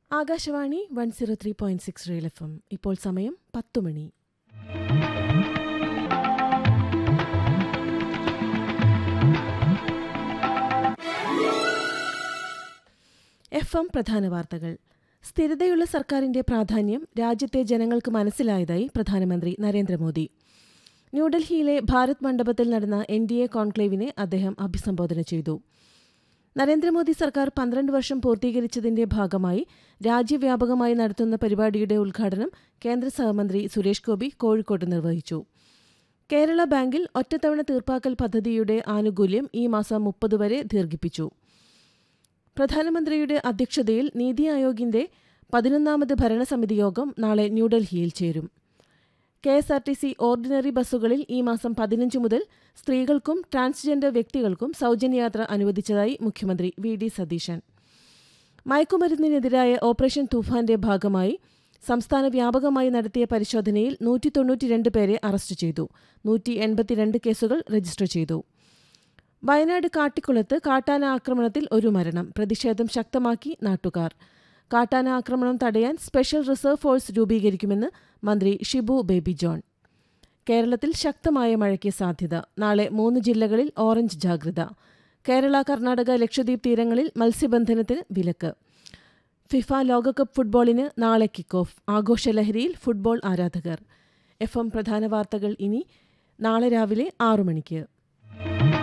Akashvani one zero three point six real F M ഇപ്പോൾ സമയം പത്തു മണി എഫ് എം പ്രധാന വാർത്തകൾ സ്ഥിരതയുള്ള സർക്കാരിന്റെ പ്രാധാന്യം രാജ്യത്തെ ജനങ്ങൾക്ക് മനസ്സിലായതായി പ്രധാനമന്ത്രി നരേന്ദ്രമോദി ന്യൂഡൽഹിയിലെ ഭാരത് മണ്ഡപത്തിൽ നടന്ന എൻ ഡി എ കോൺക്ലേവിനെ അദ്ദേഹം അഭിസംബോധന ചെയ്തു നരേന്ദ്രമോദി സർക്കാർ പന്ത്രണ്ട് വർഷം പൂർത്തീകരിച്ചതിന്റെ ഭാഗമായി രാജ്യവ്യാപകമായി നടത്തുന്ന പരിപാടിയുടെ ഉദ്ഘാടനം കേന്ദ്ര സഹമന്ത്രി സുരേഷ് ഗോപി കോഴിക്കോട്ട് നിർവഹിച്ചു കേരള ബാങ്കിൽ ഒറ്റത്തവണ തീർപ്പാക്കൽ പദ്ധതിയുടെ ആനുകൂല്യം ഈ മാസം മുപ്പത് വരെ ദീർഘിപ്പിച്ചു പ്രധാനമന്ത്രിയുടെ അധ്യക്ഷതയിൽ നീതി ആയോഗിന്റെ പതിനൊന്നാമത് ഭരണസമിതി യോഗം നാളെ ന്യൂഡൽഹിയിൽ ചേരും K S R T C ordinary ബസ്സുകളിൽ ഈ മാസം പതിനഞ്ച് മുതൽ സ്ത്രീകൾക്കും ട്രാൻസ്ജെൻഡർ വ്യക്തികൾക്കും സൗജന്യയാത്ര അനുവദിച്ചതായി മുഖ്യമന്ത്രി വി ഡി സതീശൻ മയക്കുമരുന്നിനെതിരായ ഓപ്പറേഷൻ തുഫാന്റെ ഭാഗമായി സംസ്ഥാന വ്യാപകമായി നടത്തിയ പരിശോധനയിൽ നൂറ്റി തൊണ്ണൂറ്റിരണ്ട് പേരെ അറസ്റ്റ് ചെയ്തു നൂറ്റി എൺപത്തിരണ്ട് കേസുകൾ രജിസ്റ്റർ ചെയ്തു വയനാട് കാട്ടിക്കുളത്ത് കാട്ടാന ആക്രമണത്തിൽ ഒരു മരണം പ്രതിഷേധം ശക്തമാക്കി നാട്ടുകാർ കാട്ടാന ആക്രമണം തടയാൻ സ്പെഷ്യൽ റിസർവ് ഫോഴ്സ് രൂപീകരിക്കുമെന്ന് മന്ത്രി ഷിബു ബേബി ജോൺ കേരളത്തിൽ ശക്തമായ മഴയ്ക്ക് സാധ്യത നാളെ മൂന്ന് ജില്ലകളിൽ ഓറഞ്ച് ജാഗ്രത കേരള കർണാടക ലക്ഷദ്വീപ് തീരങ്ങളിൽ മത്സ്യബന്ധനത്തിന് വിലക്ക് ഫിഫ ലോകകപ്പ് ഫുട്ബോളിന് നാളെ കിക്ക് ഓഫ് ആഘോഷലഹരിയിൽ ഫുട്ബോൾ ആരാധകർ എഫ് എം പ്രധാന വാർത്തകൾ ഇനി നാളെ രാവിലെ ആറു മണിക്ക്